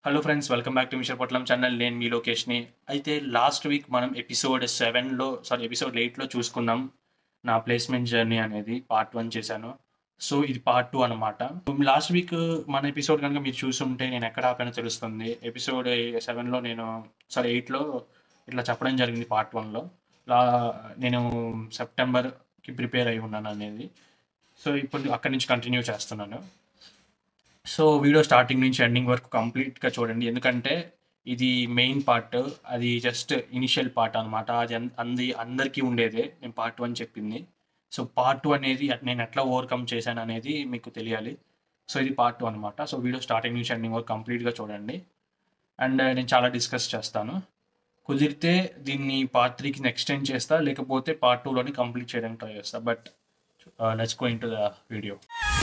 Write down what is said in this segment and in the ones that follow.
hello friends welcome back to mission Potlam channel నేను మీ లోకేష్ని అయితే లాస్ట్ వీక్ మనం ఎపిసోడ్ సెవెన్లో సారీ ఎపిసోడ్ ఎయిట్లో చూసుకున్నాం నా ప్లేస్మెంట్ జర్నీ అనేది పార్ట్ వన్ చేశాను సో ఇది పార్ట్ టూ అనమాట లాస్ట్ వీక్ మన ఎపిసోడ్ కనుక మీరు చూసుంటే నేను ఎక్కడ ఆపానో తెలుస్తుంది ఎపిసోడ్ సెవెన్లో నేను సారీ ఎయిట్లో ఇట్లా చెప్పడం జరిగింది పార్ట్ వన్లో లా నేను సెప్టెంబర్కి ప్రిపేర్ అయి ఉన్నాను అనేది సో ఇప్పుడు అక్కడి నుంచి కంటిన్యూ చేస్తున్నాను సో వీడియో స్టార్టింగ్ నుంచి ఎండింగ్ వరకు కంప్లీట్గా చూడండి ఎందుకంటే ఇది మెయిన్ పార్ట్ అది జస్ట్ ఇనిషియల్ పార్ట్ అనమాట అది అన్- అంది అందరికీ ఉండేదే నేను పార్ట్ వన్ చెప్పింది సో పార్ట్ టూ అనేది అట్- నేను ఎట్లా ఓవర్కమ్ చేశాను అనేది మీకు తెలియాలి సో ఇది పార్ట్ టూ అనమాట సో వీడియో స్టార్టింగ్ నుంచి ఎండింగ్ వరకు కంప్లీట్గా చూడండి అండ్ నేను చాలా డిస్కస్ చేస్తాను కుదిరితే దీన్ని పార్ట్ త్రీకి ఎక్స్టెండ్ చేస్తా లేకపోతే పార్ట్ టూలోని కంప్లీట్ చేయడానికి ట్రై చేస్తా but let's go into the video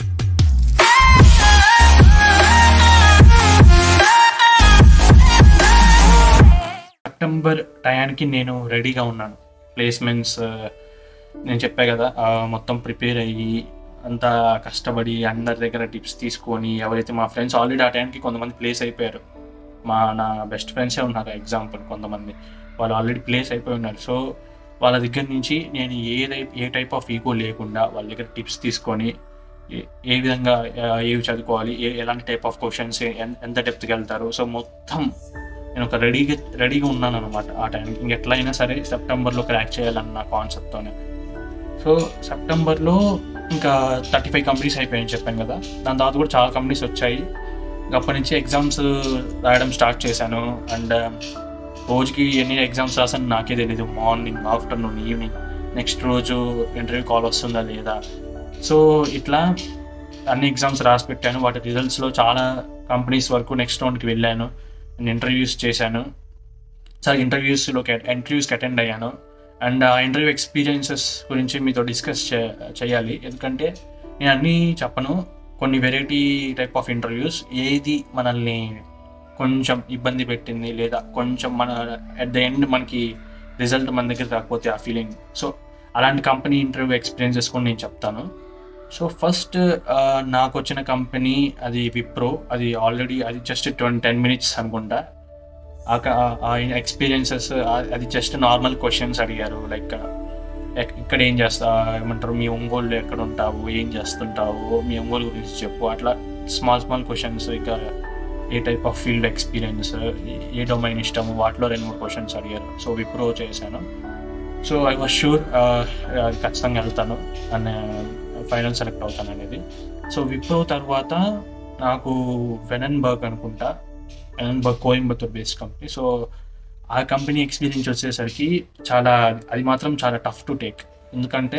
September టయానికి నేను రెడీగా ఉన్నాను ప్లేస్మెంట్స్ నేను చెప్పా కదా ఆ, మొత్తం ప్రిపేర్ అయ్యి అంతా కష్టపడి అందరి దగ్గర టిప్స్ తీసుకొని ఎవరైతే మా ఫ్రెండ్స్ ఆల్రెడీ ఆ టైంకి కొంతమంది ప్లేస్ అయిపోయారు మా నా బెస్ట్ ఫ్రెండ్సే ఉన్నారు ఎగ్జాంపుల్ కొంతమంది వాళ్ళు ఆల్రెడీ ప్లేస్ అయిపోయి ఉన్నారు సో వాళ్ళ దగ్గర నుంచి నేను ఏ టైప్ ఏ టైప్ ఆఫ్ ఈగో లేకుండా వాళ్ళ దగ్గర టిప్స్ తీసుకొని ఏ- ఏ విధంగా ఆ, ఏవి చదువుకోవాలి ఏ ఎలాంటి టైప్ ఆఫ్ క్వశ్చన్స్ ఎంత డెప్త్కి వెళ్తారు సో మొత్తం నేను ఒక రెడీగా రెడీగా ఉన్నాను అనమాట ఆ టైంకి ఇంకెట్లయినా సరే సెప్టెంబర్లో క్రాక్ చేయాలన్న కాన్సెప్ట్తోనే సో సెప్టెంబర్లో ఇంకా థర్టీ ఫైవ్ కంపెనీస్ అయిపోయాయని చెప్పాను కదా దాని తర్వాత కూడా చాలా కంపెనీస్ వచ్చాయి ఇంకా అప్పటి నుంచి ఎగ్జామ్స్ రాయడం స్టార్ట్ చేశాను అండ్ రోజుకి ఎన్ని ఎగ్జామ్స్ రాసాను నాకే తెలియదు మార్నింగ్ ఆఫ్టర్నూన్ ఈవినింగ్ నెక్స్ట్ రోజు ఇంటర్వ్యూ కాల్ వస్తుందా లేదా సో ఇట్లా అన్ని ఎగ్జామ్స్ రాసి పెట్టాను వాటి రిజల్ట్స్లో చాలా కంపెనీస్ వరకు నెక్స్ట్ రౌండ్కి వెళ్ళాను నేను ఇంటర్వ్యూస్ చేశాను సార్ ఇంటర్వ్యూస్లో ఇంటర్వ్యూస్కి అటెండ్ అయ్యాను అండ్ ఆ ఇంటర్వ్యూ ఎక్స్పీరియన్సెస్ గురించి మీతో డిస్కస్ చేయాలి ఎందుకంటే నేను అన్నీ చెప్పను కొన్ని వెరైటీ టైప్ ఆఫ్ ఇంటర్వ్యూస్ ఏది మనల్ని కొంచెం ఇబ్బంది పెట్టింది లేదా కొంచెం మన అట్ ద ఎండ్ మనకి రిజల్ట్ మన దగ్గర రాకపోతే ఆ ఫీలింగ్ సో అలాంటి కంపెనీ ఇంటర్వ్యూ ఎక్స్పీరియన్సెస్ కూడా నేను చెప్తాను సో ఫస్ట్ నాకు వచ్చిన కంపెనీ అది విప్రో అది ఆల్రెడీ అది జస్ట్ ట్వంటీ టెన్ మినిట్స్ అనుకుంటా ఆ క- ఆ ఎక్స్పీరియన్సెస్ అది జస్ట్ నార్మల్ క్వశ్చన్స్ అడిగారు లైక్ ఇక్కడ ఏం చేస్తా ఏమంటారు మీ ఒంగోలు ఎక్కడ ఉంటావు ఏం చేస్తుంటావు మీ ఒంగోలు గురించి చెప్పు అట్లా స్మాల్ స్మాల్ క్వశ్చన్స్ ఇక ఏ టైప్ ఆఫ్ ఫీల్డ్ ఎక్స్పీరియన్స్ ఏ డొమైన్ ఇష్టము వాటిలో రెండు మూడు క్వశ్చన్స్ అడిగారు సో విప్రో చేశాను సో ఐ వాజ్ షూర్ ఖచ్చితంగా వెళ్తాను అండ్ ఫైనల్ సెలెక్ట్ అవుతాను అనేది సో విప్రో తర్వాత నాకు వెనన్బర్గ్ అనుకుంటా వెనన్బర్గ్ కోయంబత్తూర్ బేస్డ్ కంపెనీ సో ఆ కంపెనీ ఎక్స్పీరియన్స్ వచ్చేసరికి చాలా అది మాత్రం చాలా టఫ్ టు టేక్ ఎందుకంటే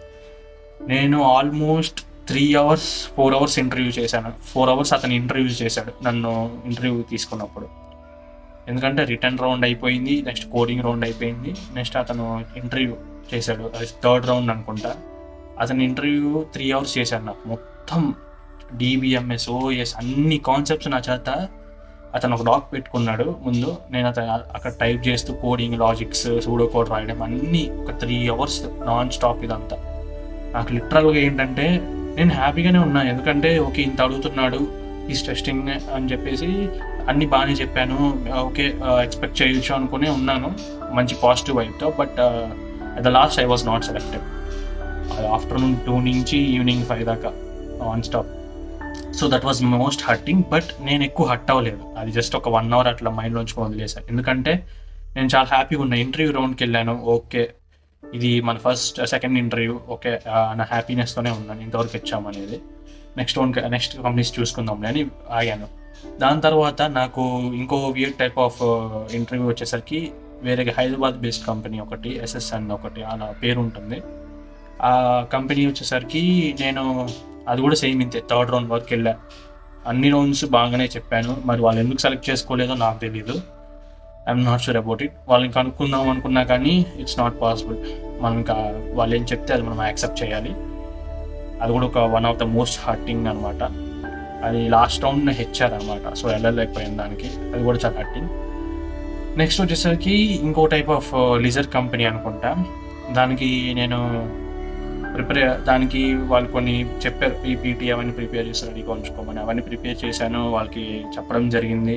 నేను almost three hours four hours interview చేశాను ఫోర్ అవర్స్ అతను ఇంటర్వ్యూ చేశాడు నన్ను ఇంటర్వ్యూ తీసుకున్నప్పుడు ఎందుకంటే రిటర్న్ రౌండ్ అయిపోయింది నెక్స్ట్ కోడింగ్ రౌండ్ అయిపోయింది నెక్స్ట్ అతను ఇంటర్వ్యూ చేశాడు అది థర్డ్ రౌండ్ అనుకుంటా అతను ఇంటర్వ్యూ త్రీ అవర్స్ చేశాడు నాకు మొత్తం డిబిఎంఎస్ ఓఎస్ అన్ని కాన్సెప్ట్స్ నా చేత అతను ఒక డాక్ పెట్టుకున్నాడు ముందు నేను అతను అక్కడ టైప్ చేస్తూ కోడింగ్ లాజిక్స్ సూడో కోడ్ రాయడం అన్నీ ఒక త్రీ అవర్స్ నాన్ స్టాప్ ఇదంతా నాకు లిటరల్గా ఏంటంటే నేను హ్యాపీగానే ఉన్నా ఎందుకంటే ఓకే ఇంత అడుగుతున్నాడు ఈస్ టెస్టింగ్ అని చెప్పేసి అన్ని బాగానే చెప్పాను ఓకే ఎక్స్పెక్ట్ చేయొచ్చు అనుకునే ఉన్నాను మంచి పాజిటివ్ వైపుతో but at the last I was not selected afternoon two నుంచి ఈవినింగ్ ఫైవ్ దాకా non stop so that was most hurting but నేను ఎక్కువ హర్ట్ అవ్వలేదు అది జస్ట్ ఒక వన్ అవర్ అట్లా మైండ్లోంచి వదిలేసాను ఎందుకంటే నేను చాలా హ్యాపీగా ఉన్నా ఇంటర్వ్యూ రౌండ్కి వెళ్ళాను ఓకే ఇది మన ఫస్ట్ సెకండ్ ఇంటర్వ్యూ ఓకే నా హ్యాపీనెస్తోనే ఉన్నాను ఇంతవరకు వచ్చామనేది నెక్స్ట్ వన్ నెక్స్ట్ కంపెనీస్ చూసుకుందాం అని ఆగాను దాని తర్వాత నాకు ఇంకో వియర్ టైప్ ఆఫ్ ఇంటర్వ్యూ వచ్చేసరికి వేరే హైదరాబాద్ బేస్డ్ కంపెనీ ఒకటి ఎస్ఎస్ఎన్ ఒకటి అలా పేరు ఉంటుంది ఆ కంపెనీ వచ్చేసరికి నేను అది కూడా సేమ్ ఇంతే థర్డ్ రౌండ్ వరకు వెళ్ళా అన్ని రౌండ్స్ బాగానే చెప్పాను మరి వాళ్ళు ఎందుకు సెలెక్ట్ చేసుకోలేదో నాకు తెలియదు I'm not sure about it వాళ్ళని కనుక్కుందాం అనుకున్నా కానీ ఇట్స్ నాట్ పాసిబుల్ మనం ఇంకా వాళ్ళు ఏం చెప్తే అది మనం యాక్సెప్ట్ చేయాలి అది కూడా ఒక one of the most hurting అనమాట అది లాస్ట్ రౌండ్ హెచ్ఆర్ అనమాట సో వెళ్ళలేకపోయాను దానికి అది కూడా చాలా హర్టింగ్ నెక్స్ట్ వచ్చేసరికి ఇంకో టైప్ ఆఫ్ లిజర్ కంపెనీ అనుకుంటా దానికి నేను ప్రిపేర్ దానికి వాళ్ళు కొన్ని చెప్పారు పీపీటీ అవన్నీ ప్రిపేర్ చేసి రెడీగా ఉంచుకోమని అవన్నీ ప్రిపేర్ చేశాను వాళ్ళకి చెప్పడం జరిగింది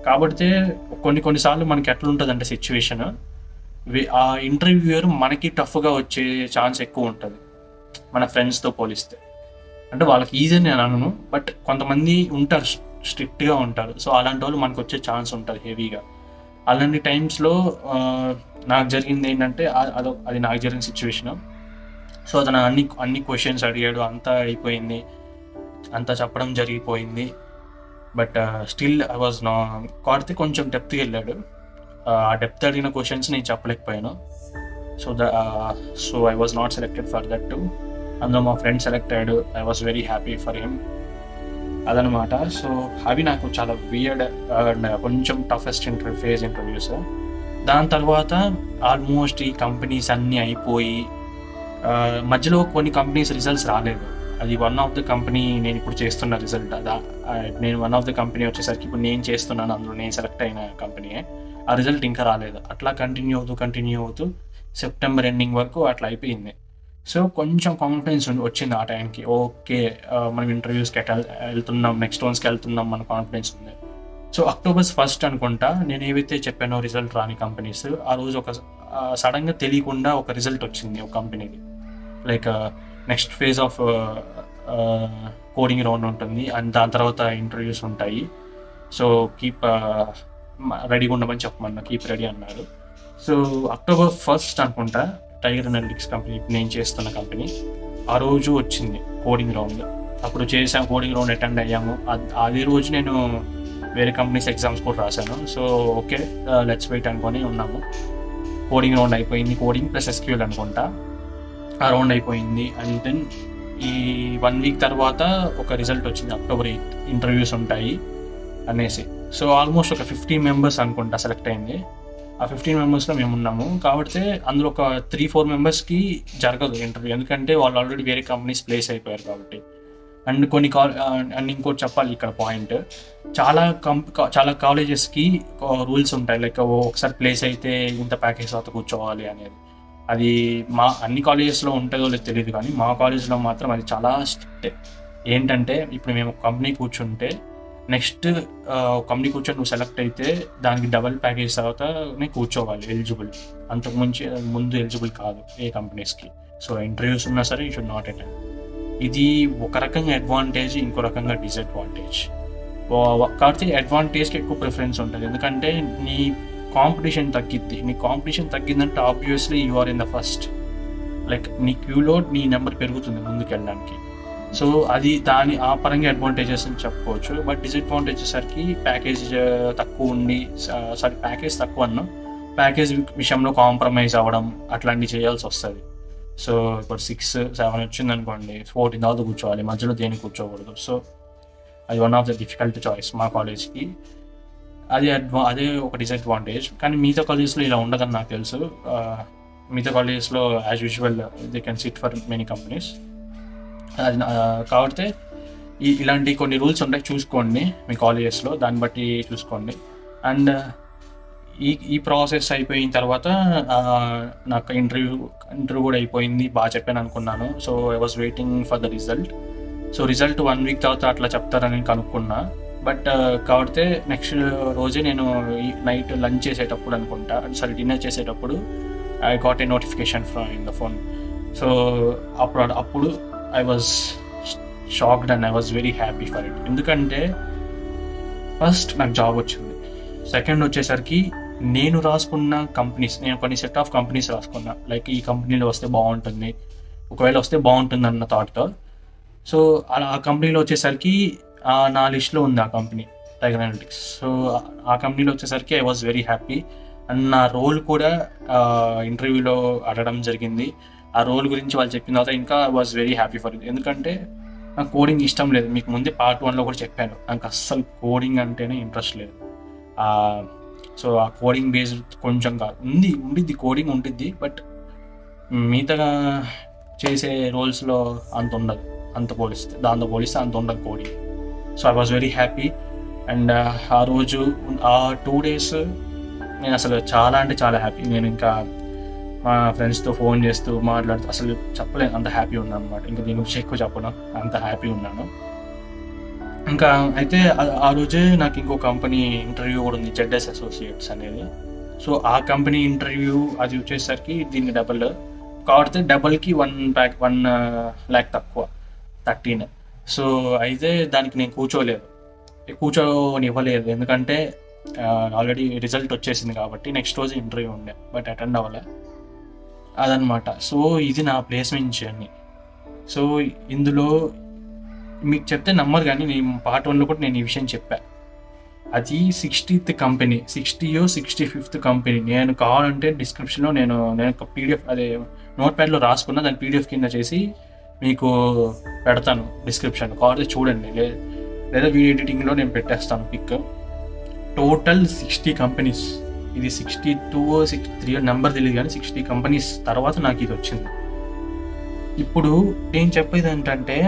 కాబట్టి కొన్ని కొన్నిసార్లు మనకి ఎట్లా ఉంటుంది అంటే సిచ్యువేషన్ ఆ ఇంటర్వ్యూయర్ మనకి టఫ్గా వచ్చే ఛాన్స్ ఎక్కువ ఉంటుంది మన ఫ్రెండ్స్తో పోలిస్తే అంటే వాళ్ళకి ఈజీ నేను అనను బట్ కొంతమంది ఉంటారు స్ట్రిక్ట్గా ఉంటారు సో అలాంటి వాళ్ళు మనకు వచ్చే ఛాన్స్ ఉంటుంది హెవీగా అలాంటి టైమ్స్లో నాకు జరిగింది ఏంటంటే ఆ- అదో అది నాకు జరిగిన సిచ్యువేషన్ సో అతను అన్ని అన్ని క్వశ్చన్స్ అడిగాడు అంతా అయిపోయింది అంతా చెప్పడం జరిగిపోయింది బట్ స్టిల్ ఐ వాజ్ నా కార్తీ కొంచెం డెప్త్కి వెళ్ళాడు ఆ డెప్త్ అడిగిన క్వశ్చన్స్ నేను చెప్పలేకపోయాను so the so I was not selected for that too అందులో మా ఫ్రెండ్ సెలెక్ట్ అయ్యాడు I was very happy for him అదనమాట సో అవి నాకు చాలా వియర్డ్ అండ్ కొంచెం టఫెస్ట్ ఇంటర్వ్యూ ఫేజ్ ఇంటర్వ్యూస్ దాని తర్వాత ఆల్మోస్ట్ ఈ కంపెనీస్ అన్నీ అయిపోయి ఆ, మధ్యలో కొన్ని కంపెనీస్ రిజల్ట్స్ రాలేదు అది వన్ ఆఫ్ ద కంపెనీ నేను ఇప్పుడు చేస్తున్న రిజల్ట్ అదా ఆ, నేను వన్ ఆఫ్ ద కంపెనీ వచ్చేసరికి ఇప్పుడు నేను చేస్తున్నాను అందులో నేను సెలెక్ట్ అయిన కంపెనీయే ఆ రిజల్ట్ ఇంకా రాలేదు అట్లా కంటిన్యూ అవుతూ కంటిన్యూ అవుతూ సెప్టెంబర్ ఎండింగ్ వరకు అట్లా అయిపోయింది సో కొంచెం కాన్ఫిడెన్స్ వచ్చింది ఆ టైంకి ఓకే ఆ, మనం ఇంటర్వ్యూస్కి ఎట్లా వెళ్తున్నాం నెక్స్ట్ వన్స్కి వెళ్తున్నాం మన కాన్ఫిడెన్స్ ఉంది సో అక్టోబర్ ఫస్ట్ అనుకుంటా నేను ఏవైతే చెప్పానో రిజల్ట్ రాని కంపెనీస్ ఆ రోజు ఒక సడన్గా తెలియకుండా ఒక రిజల్ట్ వచ్చింది ఒక కంపెనీది like next phase of coding round ఉంటుంది అండ్ దాని తర్వాత ఇంటర్వ్యూస్ ఉంటాయి సో కీప్ రెడీగా ఉండమని చెప్పమన్నా కీప్ రెడీ అన్నారు సో అక్టోబర్ ఫస్ట్ అనుకుంటా టైగర్ అనలిటిక్స్ కంపెనీ నేను చేస్తున్న కంపెనీ ఆ రోజు వచ్చింది కోడింగ్ రౌండ్ అప్పుడు చేసాం కోడింగ్ రౌండ్ అటెండ్ అయ్యాము అద్- అదే రోజు నేను వేరే కంపెనీస్ ఎగ్జామ్స్ కూడా రాశాను సో ఓకే లెట్స్ వెయిట్ అనుకొని ఉన్నాము కోడింగ్ రౌండ్ అయిపోయింది కోడింగ్ ప్లస్ ఎస్క్యూఎల్ అనుకుంటా ఆ రౌండ్ అయిపోయింది అండ్ దెన్ ఈ వన్ వీక్ తర్వాత ఒక రిజల్ట్ వచ్చింది అక్టోబర్ ఎయిత్ ఇంటర్వ్యూస్ ఉంటాయి అనేసి సో ఆల్మోస్ట్ ఒక ఫిఫ్టీన్ మెంబర్స్ అనుకుంటా సెలెక్ట్ అయింది ఆ ఫిఫ్టీన్ మెంబర్స్లో మేము ఉన్నాము కాబట్టి అందులో ఒక త్రీ ఫోర్ మెంబర్స్కి జరగదు ఇంటర్వ్యూ ఎందుకంటే వాళ్ళు ఆల్రెడీ వేరే కంపెనీస్ ప్లేస్ అయిపోయారు కాబట్టి అండ్ కొన్ని కా అండ్ ఇంకోటి చెప్పాలి ఇక్కడ పాయింట్ చాలా కంప్ చాలా కాలేజెస్కి రూల్స్ ఉంటాయి లైక్ ఒకసారి ప్లేస్ అయితే ఇంత ప్యాకేజ్ తర్వాత కూర్చోవాలి అనేది అది మా అన్ని కాలేజెస్లో ఉంటుందో లేదో తెలియదు కానీ మా కాలేజ్లో మాత్రం అది చాలా స్ట్రిక్ట్ ఏంటంటే ఇప్పుడు మేము ఒక కంపెనీ కూర్చుంటే నెక్స్ట్ కంపెనీ కూర్చొని నువ్వు సెలెక్ట్ అయితే దానికి డబల్ ప్యాకేజ్ తర్వాత నే కూర్చోవాలి ఎలిజిబుల్ అంతకు ముంచి ముందు ఎలిజిబుల్ కాదు ఏ కంపెనీస్కి సో ఇంటర్వ్యూస్ ఉన్నా సరే యూ షుడ్ నాట్ అటెండ్ ఇది ఒక రకంగా అడ్వాంటేజ్ ఇంకో రకంగా డిసడ్వాంటేజ్ కాబట్టి అడ్వాంటేజ్కి ఎక్కువ ప్రిఫరెన్స్ ఉంటుంది ఎందుకంటే నీ కాంపిటీషన్ తగ్గిద్ది నీ కాంపిటీషన్ తగ్గిందంటే obviously you are in the first like నీ క్యూలో నీ నెంబర్ పెరుగుతుంది ముందుకు వెళ్ళడానికి సో అది దాని ఆ పరంగా అడ్వాంటేజెస్ అని చెప్పుకోవచ్చు బట్ డిసడ్వాంటేజెస్ సరికి ప్యాకేజ్ తక్కువ ఉండి సారీ ప్యాకేజ్ తక్కువ అన్న ప్యాకేజ్ విషయంలో కాంప్రమైజ్ అవ్వడం అట్లాంటివి చేయాల్సి వస్తుంది సో ఇప్పుడు సిక్స్ సెవెన్ వచ్చింది అనుకోండి ఫోర్టీన్ తర్వాత కూర్చోవాలి మధ్యలో దేనికి కూర్చోకూడదు సో అది one of the difficult choice మా కాలేజ్కి అది అడ్వా అదే ఒక డిసడ్వాంటేజ్ కానీ మిగతా కాలేజెస్లో ఇలా ఉండదని నాకు తెలుసు ఆ, మిగతా కాలేజెస్లో as usual they can sit for many companies అది నా- కాబట్టి ఈ ఇలాంటి కొన్ని రూల్స్ ఉంటాయి చూసుకోండి మీ కాలేజెస్లో దాన్ని బట్టి చూసుకోండి అండ్ ఈ ఈ ప్రాసెస్ అయిపోయిన తర్వాత ఆ, నాకు ఇంటర్వ్యూ ఇంటర్వ్యూ కూడా అయిపోయింది బాగా చెప్పాను అనుకున్నాను so I was waiting for the result so result one week తర్వాత అట్లా చెప్తారని కనుక్కున్నా బట్ కాబట్టి నెక్స్ట్ రోజే నేను నైట్ లంచ్ చేసేటప్పుడు అనుకుంటా సారీ డిన్నర్ చేసేటప్పుడు I got a notification from in the phone so అప్పుడు అప్పుడు I was shocked and I was very happy for it ఎందుకంటే ఫస్ట్ నాకు జాబ్ వచ్చింది సెకండ్ వచ్చేసరికి నేను రాసుకున్న కంపెనీస్ నేను కొన్ని సెట్ ఆఫ్ కంపెనీస్ రాసుకున్నా లైక్ ఈ కంపెనీలో వస్తే బాగుంటుంది ఒకవేళ వస్తే బాగుంటుంది అన్న థాట్తో సో అలా ఆ కంపెనీలో వచ్చేసరికి ఆ నా లిస్ట్లో ఉంది ఆ కంపెనీ టైగర్ అనలిటిక్స్ సో ఆ కంపెనీలో వచ్చేసరికి I was very happy and నా రోల్ కూడా ఇంటర్వ్యూలో అడగడం జరిగింది ఆ రోల్ గురించి వాళ్ళు చెప్పిన తర్వాత ఇంకా I was very happy for it ఎందుకంటే నాకు కోడింగ్ ఇష్టం లేదు మీకు ముందే పార్ట్ వన్లో కూడా చెప్పాను నాకు అస్సలు కోడింగ్ అంటేనే ఇంట్రెస్ట్ లేదు ఆ, సో ఆ కోడింగ్ బేస్డ్ కొంచెం కాదు ఉంది ఉండిద్ది కోడింగ్ ఉంటుంది బట్ మిగతా చేసే రోల్స్లో అంత ఉండదు అంత పోలిస్తే దాంతో పోలిస్తే అంత ఉండదు coding so I was very happy and ఆ రోజు ఆ టూ డేస్ నేను అసలు చాలా అంటే చాలా హ్యాపీ నేను ఇంకా మా ఫ్రెండ్స్తో ఫోన్ చేస్తూ మాట్లాడుతూ అసలు చెప్పలేను అంత హ్యాపీ ఉన్నాను అనమాట ఇంకా దీని గురించి ఎక్కువ చెప్పను అంత హ్యాపీ ఉన్నాను ఇంకా అయితే ఆ- ఆ రోజే నాకు ఇంకో కంపెనీ ఇంటర్వ్యూ కూడా ఉంది జెడ్ఎస్ అసోసియేట్స్ అనేది సో ఆ కంపెనీ ఇంటర్వ్యూ అది వచ్చేసరికి దీన్ని డబల్ కాబట్టి డబల్కి వన్ ప్యాక్ వన్ ల్యాక్ తక్కువ థర్టీన్ సో అయితే దానికి నేను కూర్చోలేదు కూర్చోని ఇవ్వలేదు ఎందుకంటే ఆల్రెడీ రిజల్ట్ వచ్చేసింది కాబట్టి నెక్స్ట్ రోజు ఇంటర్వ్యూ ఉండే బట్ అటెండ్ అవ్వలే అదనమాట సో ఇది నా ప్లేస్మెంట్ జర్నీ సో ఇందులో మీకు చెప్తే నమ్మరు కానీ నేను పార్ట్ వన్లో కూడా నేను ఈ విషయం చెప్పా అది సిక్స్టీత్ కంపెనీ సిక్స్టీయో సిక్స్టీ ఫిఫ్త్ కంపెనీ నేను కావాలంటే డిస్క్రిప్షన్లో నేను నేను ఒక పీడిఎఫ్ అదే నోట్ ప్యాడ్లో రాసుకున్న దాని పీడిఎఫ్ కింద చేసి మీకు పెడతాను డిస్క్రిప్షన్ కావాలంటే చూడండి లే- లేదా వీడియో ఎడిటింగ్లో నేను పెట్టేస్తాను పిక్ టోటల్ సిక్స్టీ కంపెనీస్ ఇది sixty two six three number తెలియదు కానీ సిక్స్టీ కంపెనీస్ తర్వాత నాకు ఇది వచ్చింది ఇప్పుడు నేను చెప్పేది ఏంటంటే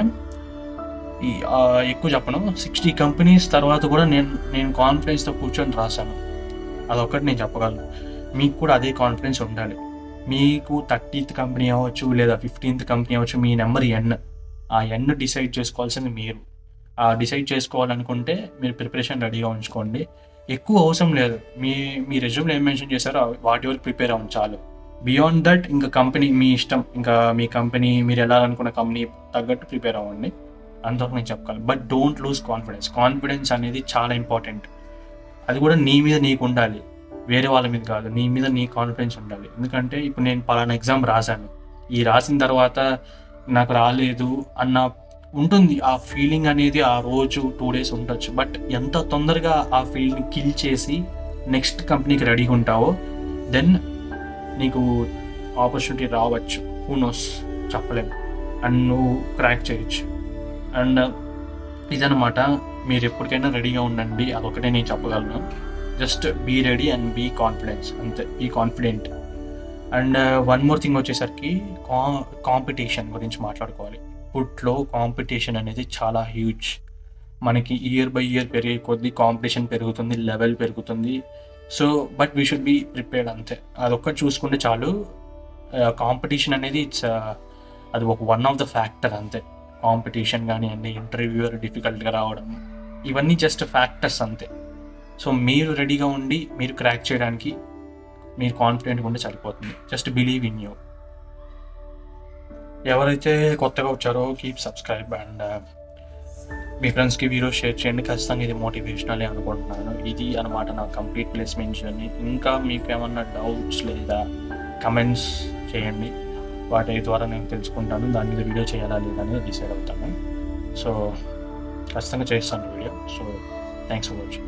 ఈ ఆ, ఎక్కువ చెప్పను సిక్స్టీ కంపెనీస్ తర్వాత కూడా నేను నేను కాన్ఫిడెన్స్తో కూర్చొని రాశాను అదొకటి నేను చెప్పగలను మీకు కూడా అదే కాన్ఫిడెన్స్ ఉండాలి మీకు థర్టీత్ కంపెనీ అవ్వచ్చు లేదా ఫిఫ్టీన్త్ కంపెనీ అవ్వచ్చు మీ నెంబర్ ఎన్ ఆ ఎన్ డిసైడ్ చేసుకోవాల్సింది మీరు ఆ డిసైడ్ చేసుకోవాలనుకుంటే మీరు ప్రిపరేషన్ రెడీగా ఉంచుకోండి ఎక్కువ అవసరం లేదు మీ మీ రెజ్యూమ్లో ఏం మెన్షన్ చేశారో వాటి వరకు ప్రిపేర్ అవ్వండి చాలు బియాండ్ దట్ ఇంకా కంపెనీ మీ ఇష్టం ఇంకా మీ కంపెనీ మీరు వెళ్ళాలనుకున్న కంపెనీ తగ్గట్టు ప్రిపేర్ అవ్వండి అంతవరకు నేను చెప్పగలను but don't lose confidence confidence అనేది చాలా ఇంపార్టెంట్ అది కూడా నీ మీద నీకు ఉండాలి వేరే వాళ్ళ మీద కాదు నీ మీద నీ కాన్ఫిడెన్స్ ఉండాలి ఎందుకంటే ఇప్పుడు నేను పలానా ఎగ్జామ్ రాశాను ఈ రాసిన తర్వాత నాకు రాలేదు అన్న ఉంటుంది ఆ ఫీలింగ్ అనేది ఆ రోజు టూ డేస్ ఉండొచ్చు బట్ ఎంత తొందరగా ఆ ఫీల్డ్ని కిల్ చేసి నెక్స్ట్ కంపెనీకి రెడీగా ఉంటావో దెన్ నీకు ఆపర్చునిటీ రావచ్చు హూ నోస్ చెప్పలేము అండ్ నువ్వు క్రాక్ చేయొచ్చు అండ్ ఇదనమాట మీరు ఎప్పటికైనా రెడీగా ఉండండి అదొకటే నేను చెప్పగలను just be ready and be confidence అంతే be confident and one more thing వచ్చేసరికి కా కాంపిటీషన్ గురించి మాట్లాడుకోవాలి ఫుడ్లో కాంపిటీషన్ అనేది చాలా హ్యూజ్ మనకి ఇయర్ బై ఇయర్ పెరిగే కొద్దీ కాంపిటీషన్ పెరుగుతుంది లెవెల్ పెరుగుతుంది so but we should be prepared అంతే అదొక్కటి చూసుకుంటే చాలు కాంపిటీషన్ అనేది ఇట్స్ అది ఒక వన్ ఆఫ్ ద ఫ్యాక్టర్ అంతే కాంపిటీషన్ కానివ్వండి ఇంటర్వ్యూయర్ డిఫికల్ట్గా రావడం ఇవన్నీ జస్ట్ ఫ్యాక్టర్స్ అంతే సో మీరు రెడీగా ఉండి మీరు క్రాక్ చేయడానికి మీరు కాన్ఫిడెంట్గా ఉంటే సరిపోతుంది జస్ట్ బిలీవ్ ఇన్ యూ ఎవరైతే కొత్తగా వచ్చారో కీప్ సబ్స్క్రైబ్ అండ్ మీ ఫ్రెండ్స్కి వీడియో షేర్ చేయండి ఖచ్చితంగా ఇది మోటివేషనల్ అనుకుంటున్నాను ఇది అనమాట నా కంప్లీట్ ప్లేస్మెంట్ జర్నీ ఇంకా మీకు ఏమన్నా డౌట్స్ లేదా కమెంట్స్ చేయండి వాటి ద్వారా నేను తెలుసుకుంటాను దాని మీద వీడియో చేయాలా లేదా అనేది డిసైడ్ అవుతాను సో ఖచ్చితంగా చేస్తాను video so thanks for watching